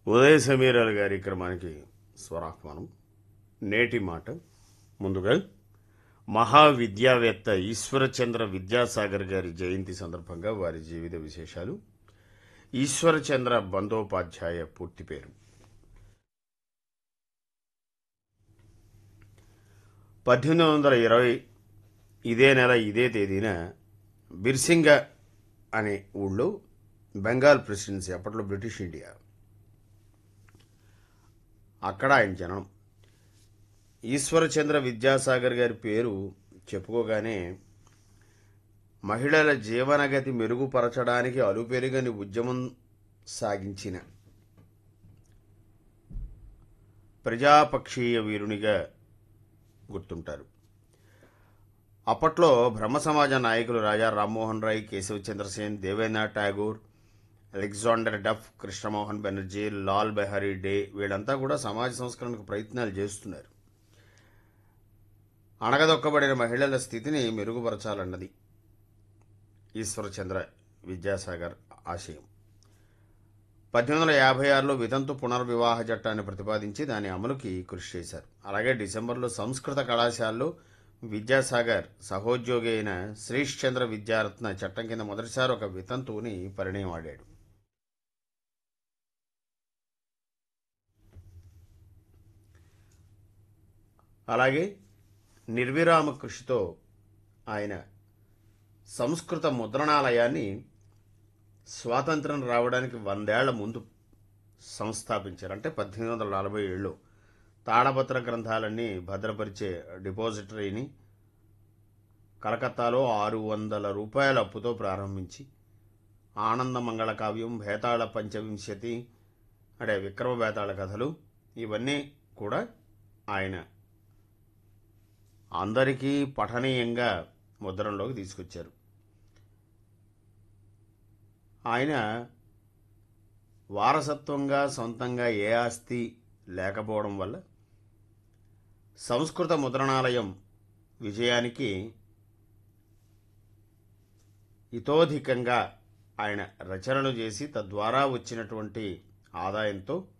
ఉదయ సమీరాల కార్యక్రమానికి స్వరాహ్వానం నేటి మాట ముందుగా మహావిద్యావేత్త ఈశ్వరచంద్ర విద్యాసాగర్ గారి జయంతి సందర్భంగా వారి జీవిత విశేషాలు ఈశ్వరచంద్ర బందోపాధ్యాయ పూర్తి పేరు పద్దెనిమిది వందల ఇరవై ఇదే నెల ఇదే తేదీన బిర్సింగ అనే ఊళ్ళో బెంగాల్ ప్రెసిడెన్సీ అప్పట్లో బ్రిటిష్ ఇండియా అక్కడ ఆయన జననం ఈశ్వరచంద్ర విద్యాసాగర్ గారి పేరు చెప్పుకోగానే మహిళల జీవనగతి మెరుగుపరచడానికి అలుపెరుగని ఉద్యమం సాగించిన ప్రజాపక్షీయ వీరునిగా గుర్తుంటారు అప్పట్లో బ్రహ్మ సమాజ నాయకులు రాజా రామ్మోహన్ రాయ్ కేశవ్ చంద్రసేన్ దేవేంద్ర ఠాగూర్ అలెగ్జాండర్ డఫ్ కృష్ణమోహన్ బెనర్జీ లాల్ బెహరీ డే వీళ్ళంతా కూడా సమాజ సంస్కరణకు ప్రయత్నాలు చేస్తున్నారు అణగదొక్కబడిన మహిళల స్థితిని మెరుగుపరచాలన్నది ఈశ్వరచంద్ర విద్యాసాగర్ ఆశయం పద్దెనిమిది వందల యాభై ఆరులో వితంతు పునర్వివాహ చట్టాన్ని ప్రతిపాదించి దాని అమలుకి కృషి చేశారు అలాగే డిసెంబర్లో సంస్కృత కళాశాలలో విద్యాసాగర్ సహోద్యోగి అయిన శ్రీశ్చంద్ర విద్యారత్న చట్టం కింద మొదటిసారి ఒక వితంతువుని పరిణయం ఆడాడు అలాగే నిర్విరామ కృషితో ఆయన సంస్కృత ముద్రణాలయాన్ని స్వాతంత్రం రావడానికి వందేళ్ల ముందు సంస్థాపించారు అంటే పద్దెనిమిది వందల నలభై ఏళ్ళు తాళపత్ర గ్రంథాలన్నీ భద్రపరిచే డిపాజిటరీని కలకత్తాలో ఆరు వందల రూపాయల అప్పుతో ప్రారంభించి ఆనంద మంగళ కావ్యం భేతాళ పంచవింశతి అంటే విక్రమ భేతాళ కథలు ఇవన్నీ కూడా ఆయన అందరికీ పఠనీయంగా ముద్రణలోకి తీసుకొచ్చారు ఆయన వారసత్వంగా సొంతంగా ఏ ఆస్తి లేకపోవడం వల్ల సంస్కృత ముద్రణాలయం విజయానికి ఇతోధికంగా ఆయన రచనలు చేసి తద్వారా వచ్చినటువంటి ఆదాయంతో